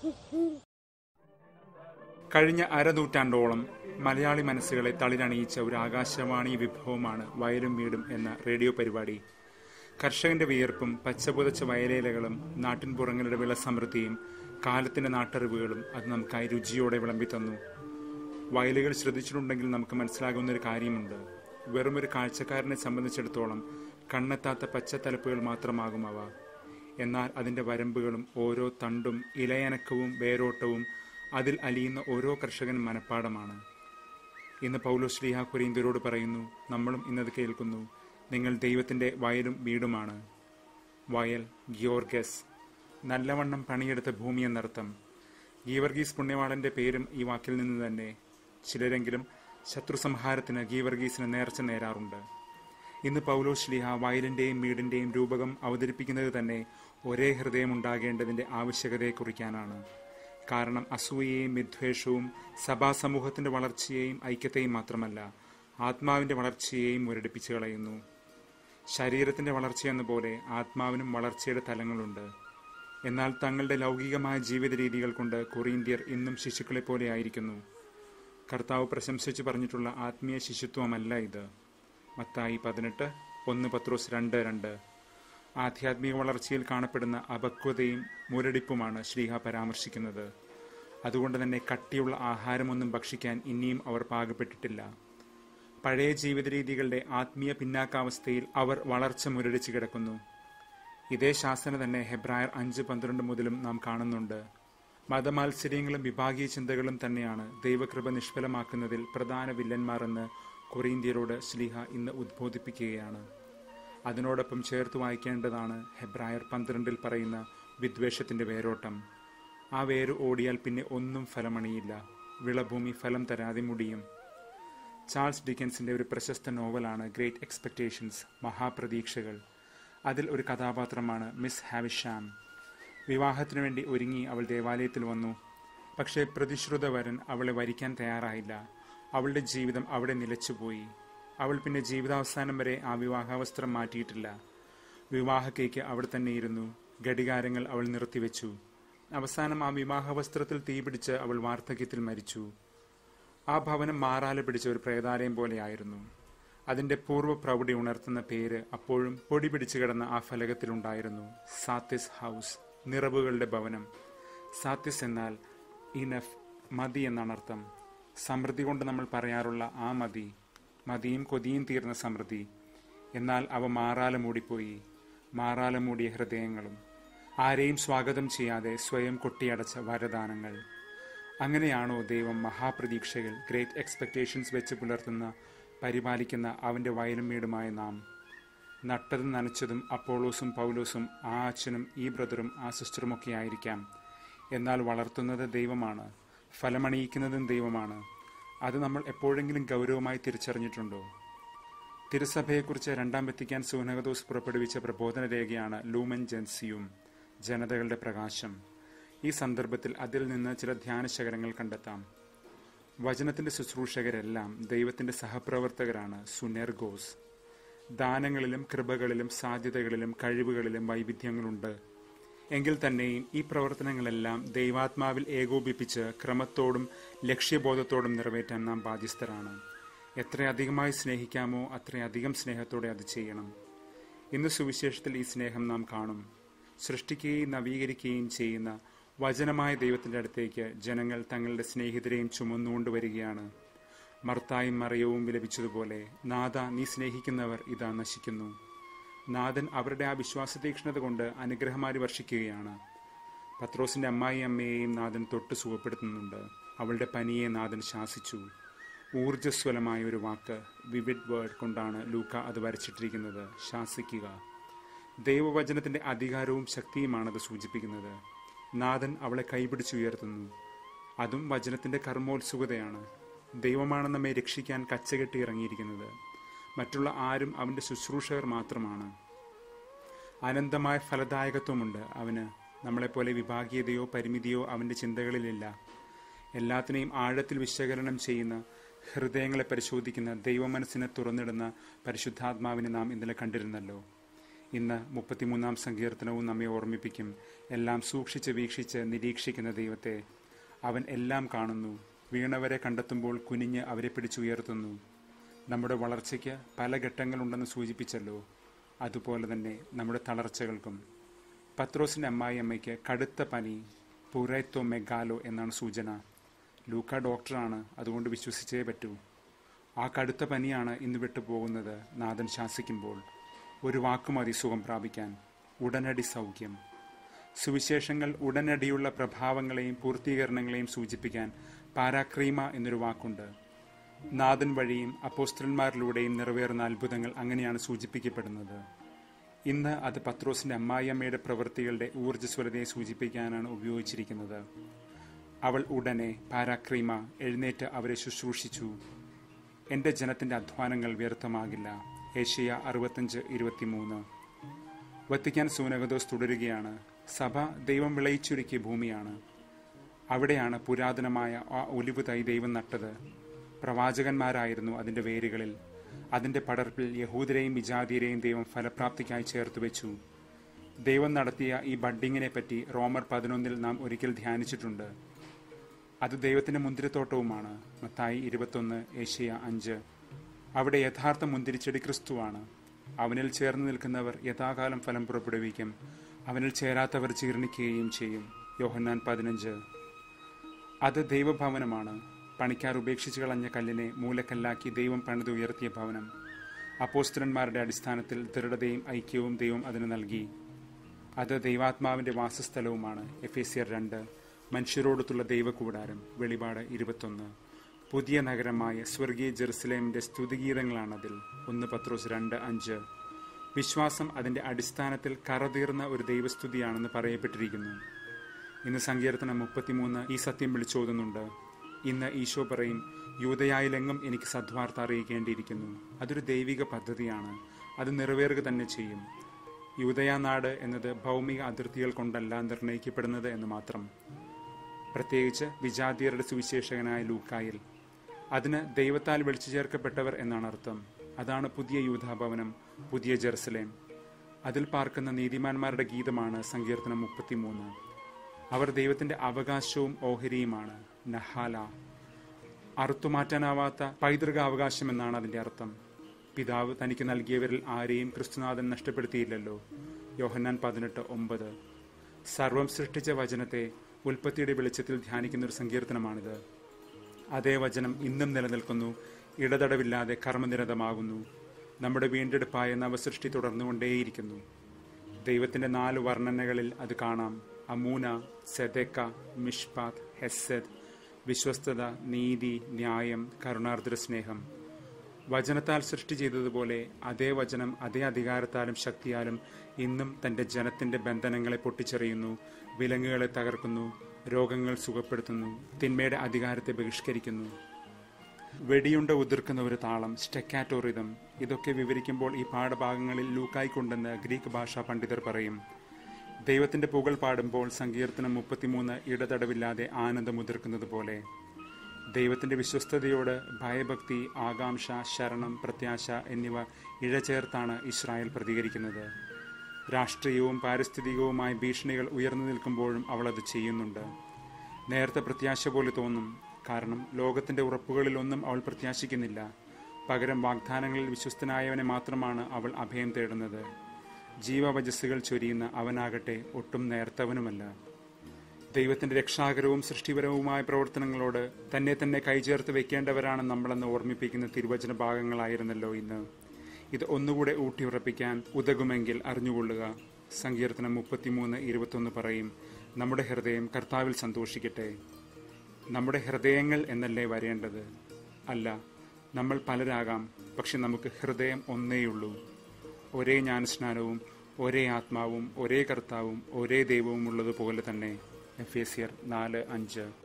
കഴിഞ്ഞ അരനൂറ്റാണ്ടോളം മലയാളി മനസ്സുകളെ തളിരണിയിച്ച ഒരു ആകാശവാണി വിഭവമാണ് വയലും വീടും എന്ന റേഡിയോ പരിപാടി കർഷകന്റെ വിയർപ്പും പച്ചപുതച്ച വയലേലകളും നാട്ടിൻപുറങ്ങളുടെ വിളസമൃദ്ധിയും കാലത്തിന്റെ നാട്ടറിവുകളും അത് നമുക്കായി രുചിയോടെ വിളമ്പി തന്നു വയലുകൾ ശ്രദ്ധിച്ചിട്ടുണ്ടെങ്കിൽ നമുക്ക് മനസ്സിലാകുന്ന ഒരു കാര്യമുണ്ട് വെറും ഒരു കാഴ്ചക്കാരനെ സംബന്ധിച്ചിടത്തോളം കണ്ണെത്താത്ത പച്ചത്തലപ്പുകൾ മാത്രമാകും അവ എന്നാൽ അതിന്റെ വരമ്പുകളും ഓരോ തണ്ടും ഇലയനക്കവും വേരോട്ടവും അതിൽ അലിയുന്ന ഓരോ കർഷകൻ മനപ്പാടമാണ് ഇന്ന് പൗലോസ് ശ്രീഹ കുരീന്ദരോട് പറയുന്നു നമ്മളും ഇന്നത് കേൾക്കുന്നു നിങ്ങൾ ദൈവത്തിന്റെ വയലും വീടുമാണ് വയൽ ഗിയോർഗസ് നല്ലവണ്ണം പണിയെടുത്ത ഭൂമി എന്നർത്ഥം ഗീവർഗീസ് പുണ്യവാളന്റെ പേരും ഈ വാക്കിൽ നിന്ന് തന്നെ ചിലരെങ്കിലും ശത്രു സംഹാരത്തിന് ഗീവർഗീസിന് നേർച്ച നേരാറുണ്ട് ഇന്ന് പൗലോസ് ശ്ലീഹ വയലിന്റെയും വീടിന്റെയും രൂപകം അവതരിപ്പിക്കുന്നത് തന്നെ ഒരേ ഹൃദയം ഉണ്ടാകേണ്ടതിന്റെ ആവശ്യകതയെ കുറിക്കാനാണ് കാരണം അസൂയയും വിദ്വേഷവും സഭാസമൂഹത്തിന്റെ വളർച്ചയെയും ഐക്യത്തെയും മാത്രമല്ല ആത്മാവിന്റെ വളർച്ചയെയും മുരടിപ്പിച്ചു കളയുന്നു ശരീരത്തിന്റെ വളർച്ചയെന്ന പോലെ ആത്മാവിനും വളർച്ചയുടെ തലങ്ങളുണ്ട് എന്നാൽ തങ്ങളുടെ ലൗകികമായ ജീവിത രീതികൾ കൊണ്ട് കൊറിയന്ത്യർ ഇന്നും ശിശുക്കളെ പോലെ ആയിരിക്കുന്നു കർത്താവ് പ്രശംസിച്ചു പറഞ്ഞിട്ടുള്ള ആത്മീയ ശിശുത്വമല്ല ഇത് മത്തായി പതിനെട്ട് ഒന്ന് പത്രോസ് രണ്ട് രണ്ട് ആധ്യാത്മിക വളർച്ചയിൽ കാണപ്പെടുന്ന അപക്വതയും മുരടിപ്പുമാണ് ശ്രീഹ പരാമർശിക്കുന്നത് അതുകൊണ്ട് തന്നെ കട്ടിയുള്ള ആഹാരമൊന്നും ഭക്ഷിക്കാൻ ഇനിയും അവർ പാകപ്പെട്ടിട്ടില്ല പഴയ ജീവിത രീതികളുടെ ആത്മീയ പിന്നാക്കാവസ്ഥയിൽ അവർ വളർച്ച മുരടിച്ചു കിടക്കുന്നു ഇതേ ശാസന തന്നെ ഹെബ്രായർ അഞ്ച് പന്ത്രണ്ട് മുതലും നാം കാണുന്നുണ്ട് മതമാത്സര്യങ്ങളും വിഭാഗീയ ചിന്തകളും തന്നെയാണ് ദൈവകൃപ നിഷ്ഫലമാക്കുന്നതിൽ പ്രധാന വില്ലന്മാർ എന്ന് കൊറീന്ത്യരോട് ശ്ലീഹ ഇന്ന് ഉദ്ബോധിപ്പിക്കുകയാണ് അതിനോടൊപ്പം ചേർത്ത് വായിക്കേണ്ടതാണ് ഹെബ്രായർ പന്ത്രണ്ടിൽ പറയുന്ന വിദ്വേഷത്തിന്റെ വേരോട്ടം ആ വേര് ഓടിയാൽ പിന്നെ ഒന്നും ഫലമണിയില്ല വിളഭൂമി ഫലം തരാതെ മുടിയും ചാൾസ് ഡിക്കൻസിന്റെ ഒരു പ്രശസ്ത നോവലാണ് ഗ്രേറ്റ് എക്സ്പെക്ടേഷൻസ് മഹാപ്രതീക്ഷകൾ അതിൽ ഒരു കഥാപാത്രമാണ് മിസ് ഹാവിഷാം വിവാഹത്തിനു വേണ്ടി ഒരുങ്ങി അവൾ ദേവാലയത്തിൽ വന്നു പക്ഷേ പ്രതിശ്രുത വരൻ അവളെ വരിക്കാൻ തയ്യാറായില്ല അവളുടെ ജീവിതം അവിടെ നിലച്ചുപോയി അവൾ പിന്നെ ജീവിതാവസാനം വരെ ആ വിവാഹാവസ്ത്രം മാറ്റിയിട്ടില്ല വിവാഹ കേക്ക് അവിടെ തന്നെ ഇരുന്നു ഘടികാരങ്ങൾ അവൾ നിർത്തിവെച്ചു അവസാനം ആ വിവാഹവസ്ത്രത്തിൽ തീപിടിച്ച് അവൾ വാർദ്ധക്യത്തിൽ മരിച്ചു ആ ഭവനം മാറാല പിടിച്ച ഒരു പ്രേതാലയം പോലെയായിരുന്നു അതിന്റെ പൂർവ്വ പ്രൗഢി ഉണർത്തുന്ന പേര് അപ്പോഴും പൊടി പിടിച്ചു കിടന്ന ആ ഫലകത്തിലുണ്ടായിരുന്നു സാത്തിസ് ഹൗസ് നിറവുകളുടെ ഭവനം സാത്തിസ് എന്നാൽ ഇനഫ് മതി എന്നാണ് അർത്ഥം സമൃദ്ധി കൊണ്ട് നമ്മൾ പറയാറുള്ള ആ മതി മതിയും കൊതിയും തീർന്ന സമൃദ്ധി എന്നാൽ അവ മാറാല മൂടിപ്പോയി മാറാല മൂടിയ ഹൃദയങ്ങളും ആരെയും സ്വാഗതം ചെയ്യാതെ സ്വയം കൊട്ടിയടച്ച വരദാനങ്ങൾ അങ്ങനെയാണോ ദൈവം മഹാപ്രതീക്ഷകൾ ഗ്രേറ്റ് എക്സ്പെക്ടേഷൻസ് വെച്ച് പുലർത്തുന്ന പരിപാലിക്കുന്ന അവന്റെ വയലും വീടുമായ നാം നട്ടതും നനച്ചതും അപ്പോളോസും പൗലോസും ആ അച്ഛനും ഈ ബ്രദറും ആ സിസ്റ്ററും ഒക്കെ ആയിരിക്കാം എന്നാൽ വളർത്തുന്നത് ദൈവമാണ് ഫലമണിയിക്കുന്നതും ദൈവമാണ് അത് നമ്മൾ എപ്പോഴെങ്കിലും ഗൗരവമായി തിരിച്ചറിഞ്ഞിട്ടുണ്ടോ തിരുസഭയെക്കുറിച്ച് രണ്ടാം വെത്തിക്കാൻ സൂനകദോസ് പുറപ്പെടുവിച്ച പ്രബോധന രേഖയാണ് ലൂമൻ ജെൻസിയും ജനതകളുടെ പ്രകാശം ഈ സന്ദർഭത്തിൽ അതിൽ നിന്ന് ചില ധ്യാനശകരങ്ങൾ കണ്ടെത്താം വചനത്തിന്റെ ശുശ്രൂഷകരെല്ലാം ദൈവത്തിന്റെ സഹപ്രവർത്തകരാണ് സുനെർഗോസ് ദാനങ്ങളിലും കൃപകളിലും സാധ്യതകളിലും കഴിവുകളിലും വൈവിധ്യങ്ങളുണ്ട് എങ്കിൽ തന്നെയും ഈ പ്രവർത്തനങ്ങളെല്ലാം ദൈവാത്മാവിൽ ഏകോപിപ്പിച്ച് ക്രമത്തോടും ലക്ഷ്യബോധത്തോടും നിറവേറ്റാൻ നാം ബാധ്യസ്ഥരാണ് എത്രയധികമായി സ്നേഹിക്കാമോ അത്രയധികം സ്നേഹത്തോടെ അത് ചെയ്യണം ഇന്ന് സുവിശേഷത്തിൽ ഈ സ്നേഹം നാം കാണും സൃഷ്ടിക്കുകയും നവീകരിക്കുകയും ചെയ്യുന്ന വചനമായ ദൈവത്തിന്റെ അടുത്തേക്ക് ജനങ്ങൾ തങ്ങളുടെ സ്നേഹിതരെയും ചുമന്നുകൊണ്ടുവരികയാണ് മർത്തായും മറിയവും വിലപിച്ചതുപോലെ നാഥ നീ സ്നേഹിക്കുന്നവർ ഇതാ നശിക്കുന്നു നാഥൻ അവരുടെ ആ വിശ്വാസതീക്ഷ്ണത കൊണ്ട് അനുഗ്രഹമാരി വർഷിക്കുകയാണ് പത്രോസിന്റെ അമ്മായി അമ്മയെയും നാഥൻ തൊട്ട് സുഖപ്പെടുത്തുന്നുണ്ട് അവളുടെ പനിയെ നാഥൻ ശാസിച്ചു ഊർജ്ജസ്വലമായ ഒരു വാക്ക് വിവിഡ് വേർഡ് കൊണ്ടാണ് ലൂക്ക അത് വരച്ചിട്ടിരിക്കുന്നത് ശാസിക്കുക ദൈവവചനത്തിന്റെ അധികാരവും ശക്തിയുമാണ് അത് സൂചിപ്പിക്കുന്നത് നാഥൻ അവളെ കൈപിടിച്ചുയർത്തുന്നു അതും വചനത്തിന്റെ കർമ്മോത്സുകതയാണ് ദൈവമാണ് നമ്മെ രക്ഷിക്കാൻ കച്ചകെട്ടി ഇറങ്ങിയിരിക്കുന്നത് മറ്റുള്ള ആരും അവന്റെ ശുശ്രൂഷകർ മാത്രമാണ് അനന്തമായ ഫലദായകത്വമുണ്ട് അവന് നമ്മളെപ്പോലെ വിഭാഗീയതയോ പരിമിതിയോ അവന്റെ ചിന്തകളിലില്ല എല്ലാത്തിനെയും ആഴത്തിൽ വിശകലനം ചെയ്യുന്ന ഹൃദയങ്ങളെ പരിശോധിക്കുന്ന ദൈവമനസ്സിനെ തുറന്നിടുന്ന പരിശുദ്ധാത്മാവിനെ നാം ഇന്നലെ കണ്ടിരുന്നല്ലോ ഇന്ന് മുപ്പത്തിമൂന്നാം സങ്കീർത്തനവും നമ്മെ ഓർമ്മിപ്പിക്കും എല്ലാം സൂക്ഷിച്ച് വീക്ഷിച്ച് നിരീക്ഷിക്കുന്ന ദൈവത്തെ അവൻ എല്ലാം കാണുന്നു വീണവരെ കണ്ടെത്തുമ്പോൾ കുനിഞ്ഞ് അവരെ പിടിച്ചുയർത്തുന്നു നമ്മുടെ വളർച്ചയ്ക്ക് പല ഘട്ടങ്ങളുണ്ടെന്ന് സൂചിപ്പിച്ചല്ലോ അതുപോലെ തന്നെ നമ്മുടെ തളർച്ചകൾക്കും പത്രോസിൻ്റെ അമ്മായിയമ്മയ്ക്ക് കടുത്ത പനി പുറൈത്തോ മെഗാലോ എന്നാണ് സൂചന ലൂക്ക ഡോക്ടറാണ് അതുകൊണ്ട് വിശ്വസിച്ചേ പറ്റൂ ആ കടുത്ത പനിയാണ് ഇന്ന് വിട്ടുപോകുന്നത് നാഥൻ ശാസിക്കുമ്പോൾ ഒരു വാക്കുമതി സുഖം പ്രാപിക്കാൻ ഉടനടി സൗഖ്യം സുവിശേഷങ്ങൾ ഉടനടിയുള്ള പ്രഭാവങ്ങളെയും പൂർത്തീകരണങ്ങളെയും സൂചിപ്പിക്കാൻ പാരാക്രീമ എന്നൊരു വാക്കുണ്ട് നാഥൻ വഴിയും അപ്പോസ്റ്റലന്മാരിലൂടെയും നിറവേറുന്ന അത്ഭുതങ്ങൾ അങ്ങനെയാണ് സൂചിപ്പിക്കപ്പെടുന്നത് ഇന്ന് അത് പത്രോസിന്റെ അമ്മായിയമ്മയുടെ പ്രവൃത്തികളുടെ ഊർജ്ജസ്വലതയെ സൂചിപ്പിക്കാനാണ് ഉപയോഗിച്ചിരിക്കുന്നത് അവൾ ഉടനെ പാരാക്രീമ എഴുന്നേറ്റ് അവരെ ശുശ്രൂഷിച്ചു എന്റെ ജനത്തിന്റെ അധ്വാനങ്ങൾ വ്യർത്ഥമാകില്ല ഏഷ്യ അറുപത്തഞ്ച് ഇരുപത്തിമൂന്ന് വത്തിക്കാൻ സൂനകദോസ് തുടരുകയാണ് സഭ ദൈവം വിളയിച്ചൊരുക്കിയ ഭൂമിയാണ് അവിടെയാണ് പുരാതനമായ ആ ഒലിവ് തൈ ദൈവം നട്ടത് പ്രവാചകന്മാരായിരുന്നു അതിന്റെ വേരുകളിൽ അതിന്റെ പടർപ്പിൽ യഹൂദരെയും വിജാതിയരെയും ദൈവം ഫലപ്രാപ്തിക്കായി ചേർത്ത് വെച്ചു ദൈവം നടത്തിയ ഈ ബഡ്ഡിങ്ങിനെ പറ്റി റോമർ പതിനൊന്നിൽ നാം ഒരിക്കൽ ധ്യാനിച്ചിട്ടുണ്ട് അത് ദൈവത്തിന്റെ മുന്തിരിത്തോട്ടവുമാണ് മത്തായി ഇരുപത്തൊന്ന് ഏഷ്യ അഞ്ച് അവിടെ യഥാർത്ഥ മുന്തിരിച്ചെടി ക്രിസ്തുവാണ് അവനിൽ ചേർന്ന് നിൽക്കുന്നവർ യഥാകാലം ഫലം പുറപ്പെടുവിക്കും അവനിൽ ചേരാത്തവർ ജീർണിക്കുകയും ചെയ്യും യോഹന്നാൻ പതിനഞ്ച് അത് ദൈവഭവനമാണ് പണിക്കാർ ഉപേക്ഷിച്ചു കളഞ്ഞ കല്ലിനെ മൂലക്കല്ലാക്കി ദൈവം പണിത് ഉയർത്തിയ ഭവനം അപ്പോസ്തലന്മാരുടെ അടിസ്ഥാനത്തിൽ ദൃഢതയും ഐക്യവും ദൈവം അതിന് നൽകി അത് ദൈവാത്മാവിന്റെ വാസസ്ഥലവുമാണ് എഫ് എ സിയർ രണ്ട് മനുഷ്യരോടൊത്തുള്ള ദൈവകൂടാരം വെളിപാട് ഇരുപത്തൊന്ന് പുതിയ നഗരമായ സ്വർഗീയ ജെറുസലേമിന്റെ സ്തുതിഗീതങ്ങളാണതിൽ ഒന്ന് പത്രോസ് രണ്ട് അഞ്ച് വിശ്വാസം അതിന്റെ അടിസ്ഥാനത്തിൽ കറതീർന്ന ഒരു ദൈവസ്തുതിയാണെന്ന് പറയപ്പെട്ടിരിക്കുന്നു ഇന്ന് സങ്കീർത്തനം മുപ്പത്തിമൂന്ന് ഈ സത്യം വിളിച്ചോതുന്നുണ്ട് ഇന്ന് ഈശോ പറയും യൂതയായിലെങ്ങും എനിക്ക് സദ്വാർത്ത അറിയിക്കേണ്ടിയിരിക്കുന്നു അതൊരു ദൈവിക പദ്ധതിയാണ് അത് നിറവേറുക തന്നെ ചെയ്യും യൂതയാ നാട് എന്നത് ഭൗമിക അതിർത്തികൾ കൊണ്ടല്ല നിർണയിക്കപ്പെടുന്നത് എന്ന് മാത്രം പ്രത്യേകിച്ച് വിജാതിയരുടെ സുവിശേഷകനായ ലൂക്കായിൽ അതിന് ദൈവത്താൽ വിളിച്ചു ചേർക്കപ്പെട്ടവർ എന്നാണ് അർത്ഥം അതാണ് പുതിയ യൂഥാഭവനം പുതിയ ജെറുസലേം അതിൽ പാർക്കുന്ന നീതിമാന്മാരുടെ ഗീതമാണ് സങ്കീർത്തനം മുപ്പത്തിമൂന്ന് അവർ ദൈവത്തിന്റെ അവകാശവും ഓഹരിയുമാണ് നഹാല അറുത്തുമാറ്റാനാവാത്ത പൈതൃക അവകാശം എന്നാണ് അതിന്റെ അർത്ഥം പിതാവ് തനിക്ക് നൽകിയവരിൽ ആരെയും ക്രിസ്തുനാഥൻ നഷ്ടപ്പെടുത്തിയില്ലല്ലോ യോഹന്നാൻ പതിനെട്ട് ഒമ്പത് സർവം സൃഷ്ടിച്ച വചനത്തെ ഉൽപ്പത്തിയുടെ വെളിച്ചത്തിൽ ധ്യാനിക്കുന്ന ഒരു സങ്കീർത്തനമാണിത് അതേ വചനം ഇന്നും നിലനിൽക്കുന്നു ഇടതടവില്ലാതെ കർമ്മനിരതമാകുന്നു നമ്മുടെ വീണ്ടെടുപ്പായ നവസൃഷ്ടി തുടർന്നുകൊണ്ടേയിരിക്കുന്നു ദൈവത്തിന്റെ നാല് വർണ്ണനകളിൽ അത് കാണാം അമൂന സെദക്ക മിഷ്പാത് ഹെസദ് വിശ്വസ്തത നീതി ന്യായം കരുണാർദ്ര സ്നേഹം വചനത്താൽ സൃഷ്ടി ചെയ്തതുപോലെ അതേ വചനം അതേ അധികാരത്താലും ശക്തിയാലും ഇന്നും തന്റെ ജനത്തിന്റെ ബന്ധനങ്ങളെ പൊട്ടിച്ചെറിയുന്നു വിലങ്ങുകളെ തകർക്കുന്നു രോഗങ്ങൾ സുഖപ്പെടുത്തുന്നു തിന്മയുടെ അധികാരത്തെ ബഹിഷ്കരിക്കുന്നു വെടിയുണ്ട ഉതിർക്കുന്ന ഒരു താളം സ്റ്റെക്കാറ്റോറിതം ഇതൊക്കെ വിവരിക്കുമ്പോൾ ഈ പാഠഭാഗങ്ങളിൽ ലൂക്കായിക്കൊണ്ടെന്ന് ഗ്രീക്ക് ഭാഷാ പണ്ഡിതർ പറയും ദൈവത്തിന്റെ പുകൾ പാടുമ്പോൾ സങ്കീർത്തനം മുപ്പത്തിമൂന്ന് ഇടതടവില്ലാതെ ആനന്ദമുതിർക്കുന്നത് പോലെ ദൈവത്തിന്റെ വിശ്വസ്തതയോട് ഭയഭക്തി ആകാംക്ഷ ശരണം പ്രത്യാശ എന്നിവ ഇഴചേർത്താണ് ഇസ്രായേൽ പ്രതികരിക്കുന്നത് രാഷ്ട്രീയവും പാരിസ്ഥിതികവുമായ ഭീഷണികൾ ഉയർന്നു നിൽക്കുമ്പോഴും അവൾ അത് ചെയ്യുന്നുണ്ട് നേരത്തെ പ്രത്യാശ പോലെ തോന്നും കാരണം ലോകത്തിന്റെ ഉറപ്പുകളിലൊന്നും അവൾ പ്രത്യാശിക്കുന്നില്ല പകരം വാഗ്ദാനങ്ങളിൽ വിശ്വസ്തനായവനെ മാത്രമാണ് അവൾ അഭയം തേടുന്നത് ജീവവജസ്സുകൾ ചൊരിയുന്ന അവനാകട്ടെ ഒട്ടും നേർത്തവനുമല്ല ദൈവത്തിന്റെ രക്ഷാകരവും സൃഷ്ടിപരവുമായ പ്രവർത്തനങ്ങളോട് തന്നെ തന്നെ കൈചേർത്ത് വെക്കേണ്ടവരാണ് നമ്മളെന്ന് ഓർമ്മിപ്പിക്കുന്ന തിരുവചന ഭാഗങ്ങളായിരുന്നല്ലോ ഇന്ന് ഇത് ഒന്നുകൂടെ ഊട്ടിയുറപ്പിക്കാൻ ഉതകുമെങ്കിൽ അറിഞ്ഞുകൊള്ളുക സങ്കീർത്തനം മുപ്പത്തിമൂന്ന് ഇരുപത്തൊന്ന് പറയും നമ്മുടെ ഹൃദയം കർത്താവിൽ സന്തോഷിക്കട്ടെ നമ്മുടെ ഹൃദയങ്ങൾ എന്നല്ലേ വരേണ്ടത് അല്ല നമ്മൾ പലരാകാം പക്ഷെ നമുക്ക് ഹൃദയം ഒന്നേയുള്ളൂ ഒരേ ജ്ഞാനസ്നാനവും ഒരേ ആത്മാവും ഒരേ കർത്താവും ഒരേ ദൈവവും ഉള്ളതുപോലെ തന്നെ എഫ് എസിയർ നാല് അഞ്ച്